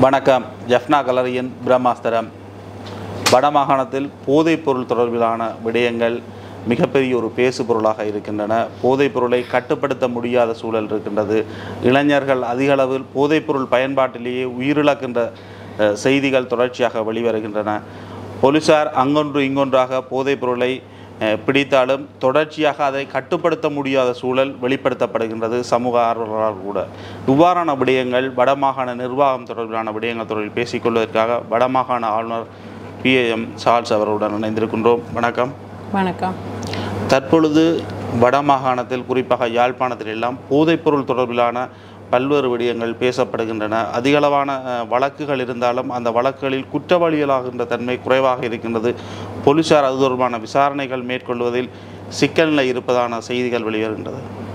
வணக்கம் ஜஃப்னா கலரியின் பிரம்மாஸ்திரம் வடமாகாணத்தில் போதைப் பொருள் தொடர்பிலான விடயங்கள் மிகப்பெரிய ஒரு பேசு பொருளாக இருக்கின்றன போதைப் பொருளை கட்டுப்படுத்த முடியாத சூழல் இருக்கின்றது இளைஞர்கள் அதிக அளவில் போதைப் பொருள் பயன்பாட்டிலேயே உயிரிழக்கின்ற அஹ், செய்திகள் தொடர்ச்சியாக வெளிவருகின்றன போலீசார் அங்கொன்று இங்கொன்றாக போதைப் பொருளை அஹ், பிடித்தாலும் தொடர்ச்சியாக அதை கட்டுப்படுத்த முடியாத சூழல் வெளிப்படுத்தப்படுகின்றது சமூக ஆர்வலர்களால் கூட இவ்வாறான விடயங்கள் வடமாகாண நிர்வாகம் தொடர்பிலான விடயங்கள் தொடர்பில் பேசிக்கொள்வதற்காக வடமாகாண ஆளுநர் பிஏஎம் சார்ல்ஸ் அவர்களுடன் இணைந்திருக்கின்றோம் வணக்கம் வணக்கம் தற்பொழுது வடமாகாணத்தில் குறிப்பாக யாழ்ப்பாணத்தில் எல்லாம் போதைப்பொருள் தொடர்பிலான பல்வேறு விடயங்கள் பேசப்படுகின்றன அதிகளவான அஹ், வழக்குகள் இருந்தாலும் அந்த வழக்குகளில் குற்றவாளிகளாகின்ற தன்மை குறைவாக இருக்கின்றது போலீசார் அது தொடர்பான விசாரணைகள் மேற்கொள்வதில் சிக்கல் நிலை இருப்பதான செய்திகள் வெளிவருகின்றது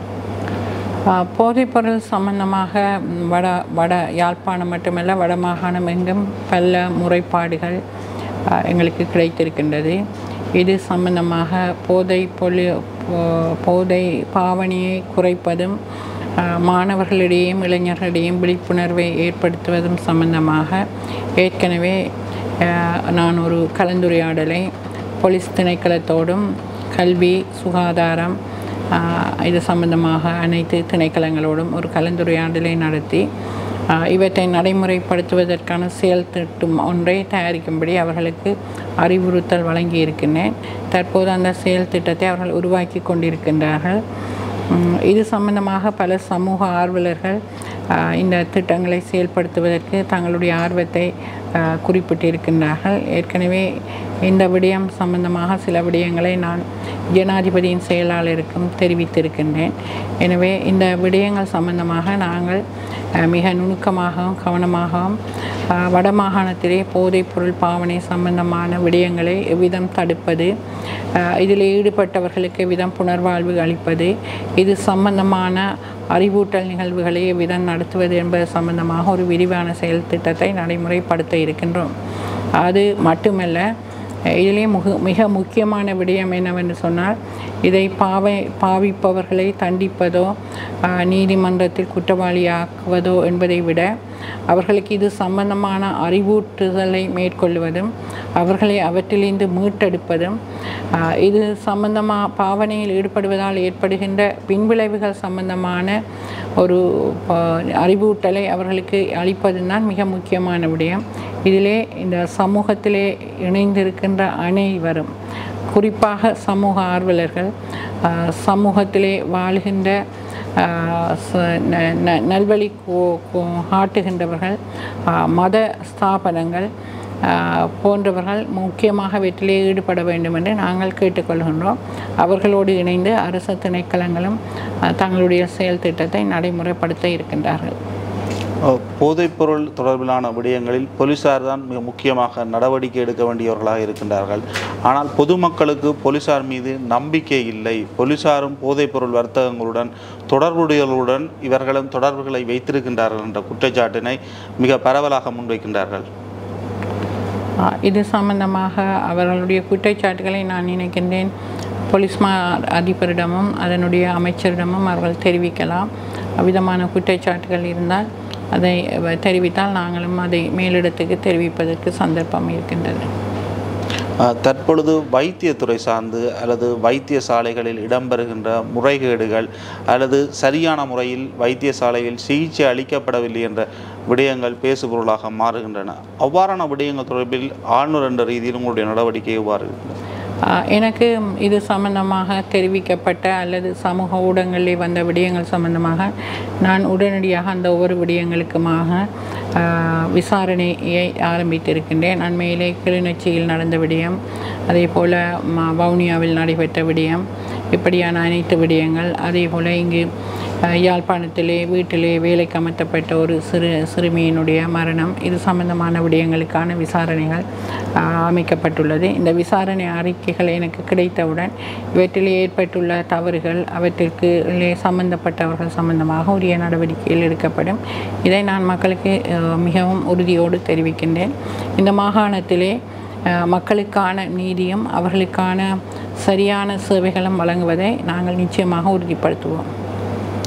ஆஹ் போதைப்பொருள் சம்பந்தமாக ம், வட வட யாழ்ப்பாணம் மட்டுமல்ல வடமாகாணம் எங்கும் பல முறைப்பாடுகள் ஆஹ், எங்களுக்கு கிடைத்திருக்கின்றது இது சம்பந்தமாக போதை பொலி போ- போதை பாவனையை குறைப்பதும் ஆஹ், மாணவர்களிடையும் இளைஞர்களிடையும் விழிப்புணர்வை ஏற்படுத்துவதும் சம்பந்தமாக ஏற்கனவே ஆஹ், நான் ஒரு கலந்துரையாடலை போலீஸ் திணைக்களத்தோடும் கல்வி சுகாதாரம் ஆஹ் இது சம்பந்தமாக அனைத்து திணைக்களங்களோடும் ஒரு கலந்துரையாடலை நடத்தி ஆஹ் இவற்றை நடைமுறைப்படுத்துவதற்கான செயல் திட்டம் ஒன்றை தயாரிக்கும்படி அவர்களுக்கு அறிவுறுத்தல் வழங்கி இருக்கின்றேன் தற்போது அந்த செயல் திட்டத்தை அவர்கள் உருவாக்கி கொண்டிருக்கின்றார்கள் உம், இது சம்பந்தமாக பல சமூக ஆர்வலர்கள் ஆஹ் இந்த திட்டங்களை செயல்படுத்துவதற்கு தங்களுடைய ஆர்வத்தை ஆஹ் குறிப்பிட்டிருக்கின்றார்கள் ஏற்கனவே இந்த விடயம் சம்பந்தமாக சில விடயங்களை நான் ஜனாதிபதியின் செயலாளருக்கும் தெரிவித்திருக்கின்றேன் எனவே இந்த விடயங்கள் சம்பந்தமாக நாங்கள் ஆஹ் மிக நுணுக்கமாகவும் கவனமாகவும் ஆஹ் வடமாகாணத்திலே போதைப் பொருள் பாவனை சம்பந்தமான விடயங்களை எவ்விதம் தடுப்பது ஆஹ் இதில் ஈடுபட்டவர்களுக்கு எவ்விதம் புனர்வாழ்வு அளிப்பது இது சம்பந்தமான அறிவூட்டல் நிகழ்வுகளை எவ்விதம் நடத்துவது என்பது சம்பந்தமாக ஒரு விரிவான செயல் திட்டத்தை நடைமுறைப்படுத்த இருக்கின்றோம் அது மட்டுமல்ல இதிலே முக மிக முக்கியமான விடயம் என்னவென்று சொன்னால் இதை பாவை பாவிப்பவர்களை தண்டிப்பதோ ஆஹ், நீதிமன்றத்தில் குற்றவாளியாக்குவதோ என்பதை விட அவர்களுக்கு இது சம்பந்தமான அறிவூட்டுதலை மேற்கொள்வதும் அவர்களை அவற்றிலிருந்து மீட்டெடுப்பதும் ஆஹ், இது சம்பந்தமாக பாவனையில் ஈடுபடுவதால் ஏற்படுகின்ற பின்விளைவுகள் சம்பந்தமான ஒரு ப- அறிவூட்டலை அவர்களுக்கு அளிப்பதும் தான் மிக முக்கியமான விடயம் இதிலே இந்த சமூகத்திலே இணைந்திருக்கின்ற அனைவரும் குறிப்பாக சமூக ஆர்வலர்கள் ஆஹ், சமூகத்திலே வாழ்கின்ற ஆஹ், ச- ந- ந- நல்வழி கோ- கோ- காட்டுகின்றவர்கள் ஆஹ், மத ஸ்தாபனங்கள் ஆஹ், போன்றவர்கள் முக்கியமாக வெற்றிலே ஈடுபட வேண்டும் என்று நாங்கள் கேட்டுக்கொள்கின்றோம் அவர்களோடு இணைந்து அரசு திணைக்களங்களும் ஆஹ், தங்களுடைய செயல் திட்டத்தை நடைமுறைப்படுத்த இருக்கின்றார்கள் அஹ், போதைப்பொருள் தொடர்பிலான விடயங்களில் போலீசார் தான் மிக முக்கியமாக நடவடிக்கை எடுக்க வேண்டியவர்களாக இருக்கின்றார்கள் ஆனால் பொதுமக்களுக்கு போலீசார் மீது நம்பிக்கை இல்லை போலீசாரும் போதைப்பொருள் வர்த்தகங்களுடன் தொடர்புடையவர்களுடன் இவர்களும் தொடர்புகளை வைத்திருக்கின்றார்கள் என்ற குற்றச்சாட்டினை மிக பரவலாக முன்வைக்கின்றார்கள் ஆ, இது சம்பந்தமாக அவர்களுடைய குற்றச்சாட்டுகளை நான் நினைக்கின்றேன் போலீஸ் மா அதிபரிடமும் அதனுடைய அமைச்சரிடமும் அவர்கள் தெரிவிக்கலாம் அவ்விதமான குற்றச்சாட்டுகள் இருந்தால் அதை வ- தெரிவித்தால் நாங்களும் அதை மேலிடத்துக்கு தெரிவிப்பதற்கு சந்தர்ப்பம் இருக்கின்றது அஹ், தற்பொழுது வைத்தியத்துறை சார்ந்து அல்லது வைத்தியசாலைகளில் இடம்பெறுகின்ற முறைகேடுகள் அல்லது சரியான முறையில் வைத்தியசாலையில் சிகிச்சை அளிக்கப்படவில்லை என்ற விடயங்கள் பேசுபொருளாக மாறுகின்றன அவ்வாறான விடயங்கள் தொடர்பில் ஆளுநர் என்ற ரீதியில் உங்களுடைய நடவடிக்கை எவ்வாறு இருக்கிறது? ஆ, எனக்கு இது சம்பந்தமாக தெரிவிக்கப்பட்ட அல்லது சமூக ஊடகங்களில் வந்த விடயங்கள் சம்பந்தமாக நான் உடனடியாக அந்த ஒவ்வொரு விடயங்களுக்குமாக ஆ, விசாரணையை ஆரம்பித்திருக்கின்றேன் அண்மையிலே கிளிநொச்சியில் நடந்த விடயம் அதே போல் ம வவுனியாவில் நடைபெற்ற விடயம் இப்படியான அனைத்து விடயங்கள் அதே போல் இங்கு ஆ, யாழ்ப்பாணத்திலே வீட்டிலே வேலைக்கு அமர்த்தப்பட்ட ஒரு சிறு சிறுமியினுடைய மரணம் இது சம்பந்தமான விடயங்களுக்கான விசாரணைகள் ஆ, அமைக்கப்பட்டுள்ளது இந்த விசாரணை அறிக்கைகள் எனக்கு கிடைத்தவுடன் இவற்றில் ஏற்பட்டுள்ள தவறுகள் அவற்றிற்கு உள்ளே சம்பந்தப்பட்டவர்கள் சம்பந்தமாக உரிய நடவடிக்கைகள் எடுக்கப்படும் இதை நான் மக்களுக்கு ஆ, மிகவும் உறுதியோடு தெரிவிக்கின்றேன் இந்த மாகாணத்திலே ஆ, மக்களுக்கான நீதியும் அவர்களுக்கான சரியான சேவைகளும் வழங்குவதை நாங்கள் நிச்சயமாக உறுதிப்படுத்துவோம்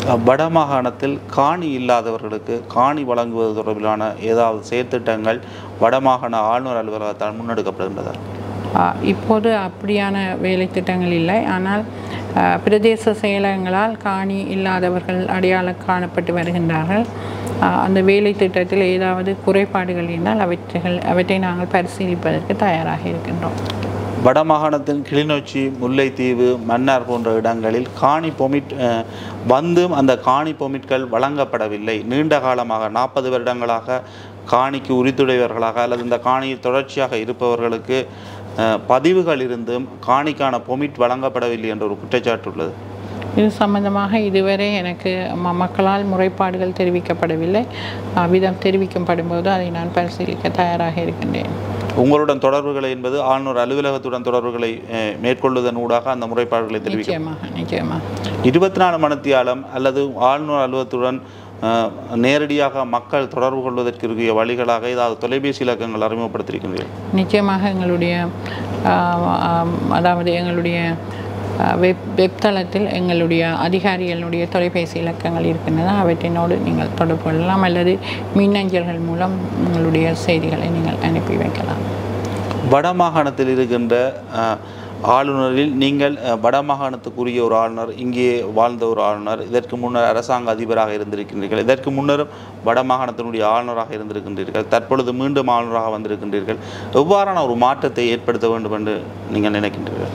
வடமாகாணத்தில் காணி இல்லாதவர்களுக்கு காணி வழங்குவது தொடர்பிலான ஏதாவது செயற்திட்டங்கள் வடமாகாண ஆளுநர் அலுவலகத்தால் முன்னெடுக்கப்படுகின்றதா ஆ, இப்போது அப்படியான வேலை திட்டங்கள் இல்லை ஆனால் ஆ, பிரதேச செயலகங்களால் காணி இல்லாதவர்கள் அடையாளம் காணப்பட்டு வருகின்றார்கள் ஆ, அந்த வேலை திட்டத்தில் ஏதாவது குறைபாடுகள் இருந்தால் அவற்றைகள் அவற்றை நாங்கள் பரிசீலிப்பதற்கு தயாராக இருக்கின்றோம் வடமாகாணத்தின் கிளிநொச்சி முல்லைத்தீவு மன்னார் போன்ற இடங்களில் காணி பொமிட் அஹ், வந்தும் அந்த காணி பொமிட்கள் வழங்கப்படவில்லை நீண்ட காலமாக நாற்பது வருடங்களாக காணிக்கு உரித்துடையவர்களாக அல்லது இந்த காணியில் தொடர்ச்சியாக இருப்பவர்களுக்கு அஹ், பதிவுகள் இருந்தும் காணிக்கான பொமிட் வழங்கப்படவில்லை என்ற ஒரு குற்றச்சாட்டு உள்ளது இது சம்பந்தமாக இதுவரை எனக்கு ம மக்களால் முறைப்பாடுகள் தெரிவிக்கப்படவில்லை அவ்விதம் தெரிவிக்கப்படும் போது அதை நான் பரிசீலிக்க தயாராக இருக்கின்றேன் உங்களுடன் தொடர்புகளை என்பது ஆளுநர் அலுவலகத்துடன் தொடர்புகளை அஹ், மேற்கொள்வதன் ஊடாக அந்த முறைப்பாடுகளை தெரிவிக்க நிச்சயமாக நிச்சயமாக இருபத்தி நாலு மணித்தியாலம் அல்லது ஆளுநர் அலுவலகத்துடன் அஹ், நேரடியாக மக்கள் தொடர்பு கொள்வதற்கு இருக்கிற வழிகளாக ஏதாவது தொலைபேசி இலக்கங்கள் அறிமுகப்படுத்தியிருக்கின்றீர்கள் நிச்சயமாக எங்களுடைய ஆஹ், ஆம், அதாவது எங்களுடைய ஆஹ், வெப் வெப்தளத்தில் எங்களுடைய அதிகாரிகளுடைய தொலைபேசி இலக்கங்கள் இருக்கின்றன அவற்றினோடு நீங்கள் தொடர்பு கொள்ளலாம் அல்லது மின்னஞ்சல்கள் மூலம் உங்களுடைய செய்திகளை நீங்கள் அனுப்பி வைக்கலாம் வடமாகாணத்தில் இருக்கின்ற அஹ், ஆளுநரில் நீங்கள் அஹ், வடமாகாணத்துக்குரிய ஒரு ஆளுநர் இங்கே வாழ்ந்த ஒரு ஆளுநர் இதற்கு முன்னர் அரசாங்க அதிபராக இருந்திருக்கின்றீர்கள் இதற்கு முன்னரும் வடமாகாணத்தினுடைய ஆளுநராக இருந்திருக்கின்றீர்கள் தற்பொழுது மீண்டும் ஆளுநராக வந்திருக்கின்றீர்கள் எவ்வாறான ஒரு மாற்றத்தை ஏற்படுத்த வேண்டும் என்று நீங்கள் நினைக்கின்றீர்கள்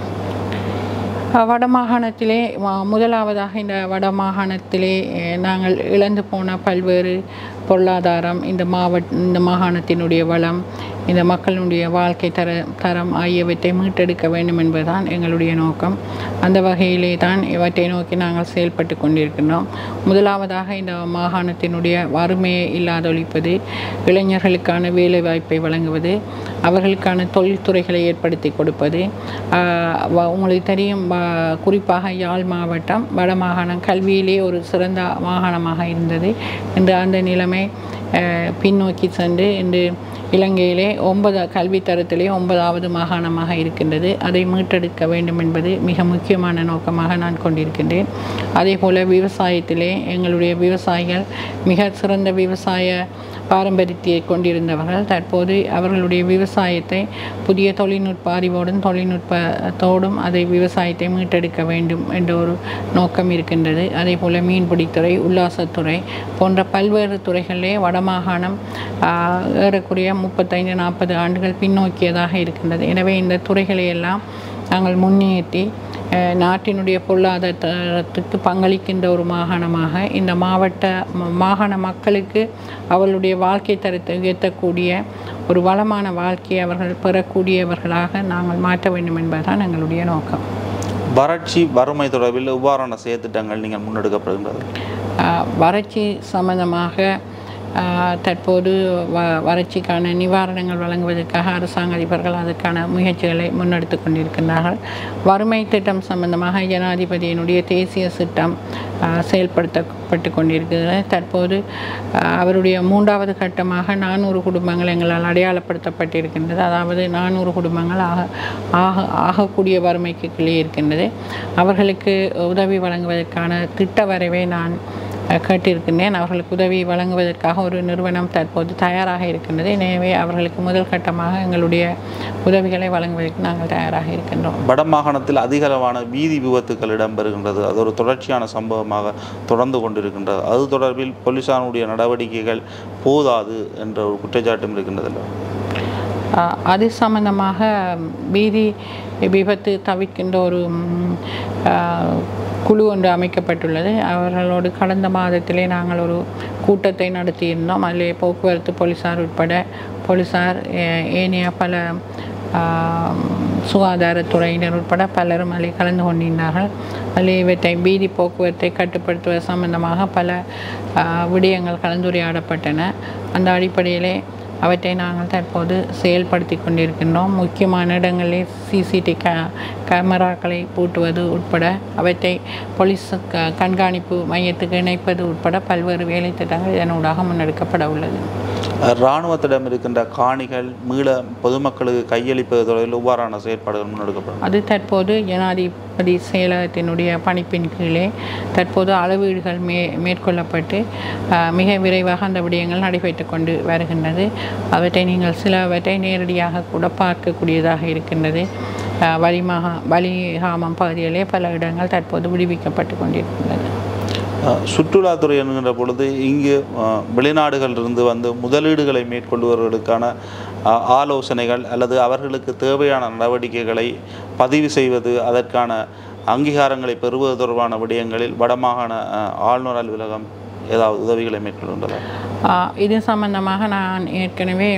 அஹ், வடமாகாணத்திலே வ- முதலாவதாக இந்த வடமாகாணத்திலே அஹ், நாங்கள் இழந்து போன பல்வேறு பொருளாதாரம் இந்த மாவட்ட இந்த மாகாணத்தினுடைய வளம் இந்த மக்களுடைய வாழ்க்கை தர தரம் ஆகியவற்றை மீட்டெடுக்க வேண்டும் என்பதுதான் எங்களுடைய நோக்கம் அந்த வகையிலே தான் இவற்றை நோக்கி நாங்கள் செயல்பட்டு கொண்டிருக்கின்றோம் முதலாவதாக இந்த மாகாணத்தினுடைய வறுமையை இல்லாதொழிப்பது இளைஞர்களுக்கான வேலைவாய்ப்பை வழங்குவது அவர்களுக்கான தொழில்துறைகளை ஏற்படுத்தி கொடுப்பது ஆஹ் வ- உங்களுக்கு தெரியும் வ- குறிப்பாக யாழ் மாவட்டம் வடமாகாணம் கல்வியிலே ஒரு சிறந்த மாகாணமாக இருந்தது இன்று அந்த நிலைமை ஆஹ் பின்னோக்கி சென்று இன்று இலங்கையிலே ஒன்பது கல்வி தரத்திலே ஒன்பதாவது மாகாணமாக இருக்கின்றது அதை மீட்டெடுக்க வேண்டும் என்பது மிக முக்கியமான நோக்கமாக நான் கொண்டிருக்கின்றேன் அதே போல் விவசாயத்திலே எங்களுடைய விவசாயிகள் மிக சிறந்த விவசாய பாரம்பரியத்தை கொண்டிருந்தவர்கள் தற்போது அவர்களுடைய விவசாயத்தை புதிய தொழில்நுட்ப அறிவோடும் தொழில்நுட்பத்தோடும் அதை விவசாயத்தை மீட்டெடுக்க வேண்டும் என்ற ஒரு நோக்கம் இருக்கின்றது அதே போல் மீன்பிடித்துறை உல்லாசத்துறை போன்ற பல்வேறு துறைகளிலே வடமாகாணம் ஆஹ், ஏறக்குறைய முப்பத்தைந்து நாற்பது ஆண்டுகள் பின்னோக்கியதாக இருக்கின்றது எனவே இந்த துறைகளை எல்லாம் நாங்கள் முன்னேற்றி அஹ், நாட்டினுடைய பொருளாதாரத்துக்கு பங்களிக்கின்ற ஒரு மாகாணமாக இந்த மாவட்ட ம- மாகாண மக்களுக்கு அவர்களுடைய வாழ்க்கை தரத்தை உயர்த்தக்கூடிய ஒரு வளமான வாழ்க்கையை அவர்கள் பெறக்கூடியவர்களாக நாங்கள் மாற்ற வேண்டும் என்பதுதான் எங்களுடைய நோக்கம் வறட்சி வறுமை தொடர்பில் எவ்வாறான செயற்திட்டங்கள் நீங்கள் முன்னெடுக்கப்படுகின்றது ஆஹ், வறட்சி சம்பந்தமாக ஆஹ், தற்போது வ வறட்சிக்கான நிவாரணங்கள் வழங்குவதற்காக அரசாங்க அதிபர்கள் அதற்கான முயற்சிகளை முன்னெடுத்து கொண்டிருக்கின்றார்கள் வறுமை திட்டம் சம்பந்தமாக ஜனாதிபதியினுடைய தேசிய திட்டம் ஆஹ், செயல்படுத்தப்பட்டு கொண்டிருக்கிறது தற்போது ஆஹ், அவருடைய மூன்றாவது கட்டமாக நானூறு குடும்பங்கள் எங்களால் அடையாளப்படுத்தப்பட்டிருக்கின்றது அதாவது நானூறு குடும்பங்கள் ஆக ஆக ஆகக்கூடிய வறுமைக்கு கீழே இருக்கின்றது அவர்களுக்கு உதவி வழங்குவதற்கான திட்ட வரைவை நான் அஹ், கேட்டிருக்கின்றேன் அவர்களுக்கு உதவி வழங்குவதற்காக ஒரு நிறுவனம் தற்போது தயாராக இருக்கின்றது எனவே அவர்களுக்கு முதல் கட்டமாக எங்களுடைய உதவிகளை வழங்குவதற்கு நாங்கள் தயாராக இருக்கின்றோம் வடமாகாணத்தில் அதிகளவான வீதி விபத்துக்கள் இடம்பெறுகின்றது அது ஒரு தொடர்ச்சியான சம்பவமாக தொடர்ந்து கொண்டிருக்கின்றது அது தொடர்பில் போலீசாருடைய நடவடிக்கைகள் போதாது என்ற ஒரு குற்றச்சாட்டும் இருக்கின்றதில்லை ஆஹ் அது சம்பந்தமாக வீதி விபத்து தவிர்க்கின்ற ஒரு ம், ஆஹ், குழு ஒன்று அமைக்கப்பட்டுள்ளது அவர்களோடு கடந்த மாதத்திலே நாங்கள் ஒரு கூட்டத்தை நடத்தியிருந்தோம் அதிலே போக்குவரத்து போலீசார் உட்பட போலீசார் ஏ- ஏனைய பல ஆஹ், சுகாதாரத்துறையினர் உட்பட பலரும் அதில் கலந்து கொண்டிருந்தார்கள் அதில் இவற்றை வீதி போக்குவரத்தை கட்டுப்படுத்துவது சம்பந்தமாக பல ஆஹ், விடயங்கள் கலந்துரையாடப்பட்டன அந்த அடிப்படையிலே அவற்றை நாங்கள் தற்போது செயல்படுத்தி கொண்டிருக்கின்றோம் முக்கியமான இடங்களில் சிசிடி க கேமராக்களை பூட்டுவது உட்பட அவற்றை போலீஸ் க கண்காணிப்பு மையத்துக்கு இணைப்பது உட்பட பல்வேறு வேலை திட்டங்கள் இதனூடாக முன்னெடுக்கப்பட உள்ளது அஹ், இராணுவத்திடம் இருக்கின்ற காணிகள் மீள பொதுமக்களுக்கு கையளிப்பது தொடர்பில் இவ்வாறான செயற்பாடுகள் முன்னெடுக்கப்படும் அது தற்போது ஜனாதிபதி செயலகத்தினுடைய பணிப்பின் கீழே தற்போது அளவீடுகள் மே மேற்கொள்ளப்பட்டு ஆஹ், மிக விரைவாக அந்த விடயங்கள் நடைபெற்று கொண்டு வருகின்றது அவற்றை நீங்கள் சிலவற்றை நேரடியாக கூட பார்க்கக்கூடியதாக இருக்கின்றது ஆஹ், வலிமகா வலிகாமம் பகுதியிலே பல இடங்கள் தற்போது விடுவிக்கப்பட்டு கொண்டிருக்கின்றது அஹ், சுற்றுலாத்துறை என்கின்ற பொழுது இங்கு அஹ், வெளிநாடுகளிலிருந்து வந்து முதலீடுகளை மேற்கொள்பவர்களுக்கான அஹ், ஆலோசனைகள் அல்லது அவர்களுக்கு தேவையான நடவடிக்கைகளை பதிவு செய்வது அதற்கான அங்கீகாரங்களை பெறுவது தொடர்பான விடயங்களில் வடமாகாண அஹ், ஆளுநர் அலுவலகம் ஏதாவது உதவிகளை மேற்கொள்கின்றதா ஆஹ் இது சம்பந்தமாக நான் ஏற்கனவே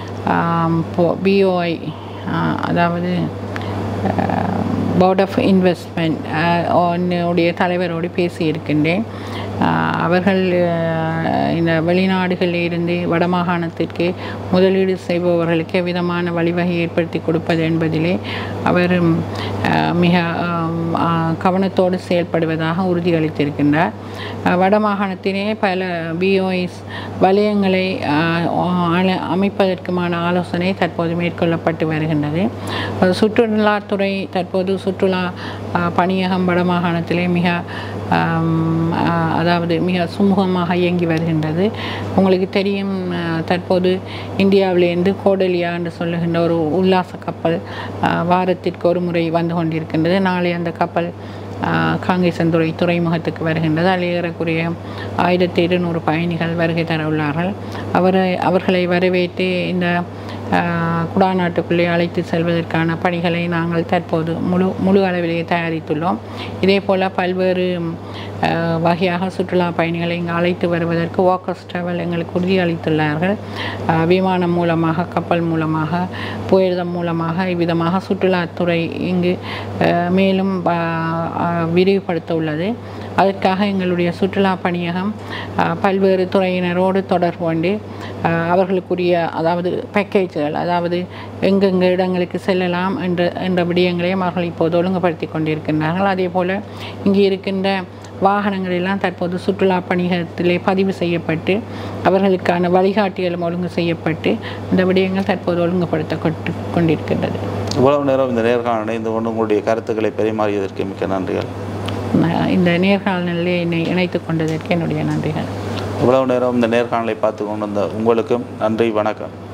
பிஓஐ அதாவது போர்ட் ஆஃப் இன்வெஸ்ட்மெண்ட் உடைய தலைவரோடு பேசியிருக்கின்றேன் ஆஹ் அவர்கள் ஆஹ் இந்த வெளிநாடுகளில் இருந்து வடமாகாணத்திற்கு முதலீடு செய்பவர்களுக்கு எவ்விதமான வழிவகை ஏற்படுத்தி கொடுப்பது என்பதிலே அவர் ஆஹ் மிக ஆம், ஆஹ் கவனத்தோடு செயல்படுவதாக உறுதியளித்திருக்கின்றார் ஆஹ் வடமாகாணத்திலே பல பிஓஎஸ் வலயங்களை ஆஹ் ஆள- அமைப்பதற்குமான ஆலோசனை தற்போது மேற்கொள்ளப்பட்டு வருகின்றது அது சுற்றுலாத்துறை தற்போது சுற்றுலா ஆஹ் பணியகம் வடமாகாணத்திலே மிக ஆம், ஆஹ் அதாவது மிக சுமூகமாக இயங்கி வருகின்றது உங்களுக்கு தெரியும் ஆஹ் தற்போது இந்தியாவிலிருந்து கோடலியா என்று சொல்லுகின்ற ஒரு உல்லாச கப்பல் ஆஹ் வாரத்திற்கு ஒரு முறை வந்து கொண்டிருக்கின்றது நாளை அந்த கப்பல் ஆஹ் காங்கேசன்துறை துறைமுகத்துக்கு வருகின்றது அதில் ஏறக்குறைய ஆயிரத்தி இருநூறு பயணிகள் வருகை தர உள்ளார்கள் அவரை அவர்களை வரவேற்று இந்த ஆஹ் குடாநாட்டுக்குள்ளே அழைத்து செல்வதற்கான பணிகளை நாங்கள் தற்போது முழு முழு அளவிலேயே தயாரித்துள்ளோம் இதே போல் பல்வேறு ஆஹ் வகையாக சுற்றுலா பயணிகளை இங்கு அழைத்து வருவதற்கு வாக்கர்ஸ் ட்ராவல் எங்களுக்கு உறுதியளித்துள்ளார்கள் ஆஹ் விமானம் மூலமாக கப்பல் மூலமாக புயல்தம் மூலமாக இவ்விதமாக சுற்றுலாத்துறை இங்கு ஆஹ் மேலும் ஆஹ் ஆஹ் விரிவுபடுத்த உள்ளது அதற்காக எங்களுடைய சுற்றுலா பணியகம் ஆஹ் பல்வேறு துறையினரோடு தொடர்பு கொண்டு ஆஹ் அவர்களுக்குரிய அதாவது பேக்கேஜ்கள் அதாவது எங்கெங்கே இடங்களுக்கு செல்லலாம் என்ற என்ற விடயங்களையும் அவர்கள் இப்போது ஒழுங்குபடுத்தி கொண்டிருக்கின்றார்கள் அதே போல் இங்கே இருக்கின்ற வாகனங்கள் எல்லாம் தற்போது சுற்றுலா பணியகத்திலே பதிவு செய்யப்பட்டு அவர்களுக்கான வழிகாட்டிகளும் ஒழுங்கு செய்யப்பட்டு இந்த விடயங்கள் தற்போது ஒழுங்குபடுத்தப்பட்டு கொண்டிருக்கின்றது இவ்வளவு நேரம் இந்த நேர்காணல் இணைந்து கொண்டு உங்களுடைய கருத்துக்களை பரிமாறியதற்கு மிக்க நன்றிகள் நான் இந்த நேர்காணலிலே என்னை இணைத்து கொண்டதற்கு என்னுடைய நன்றிகள் இவ்வளவு நேரம் இந்த நேர்காணலை பார்த்து கொண்டு வந்த உங்களுக்கும் நன்றி வணக்கம்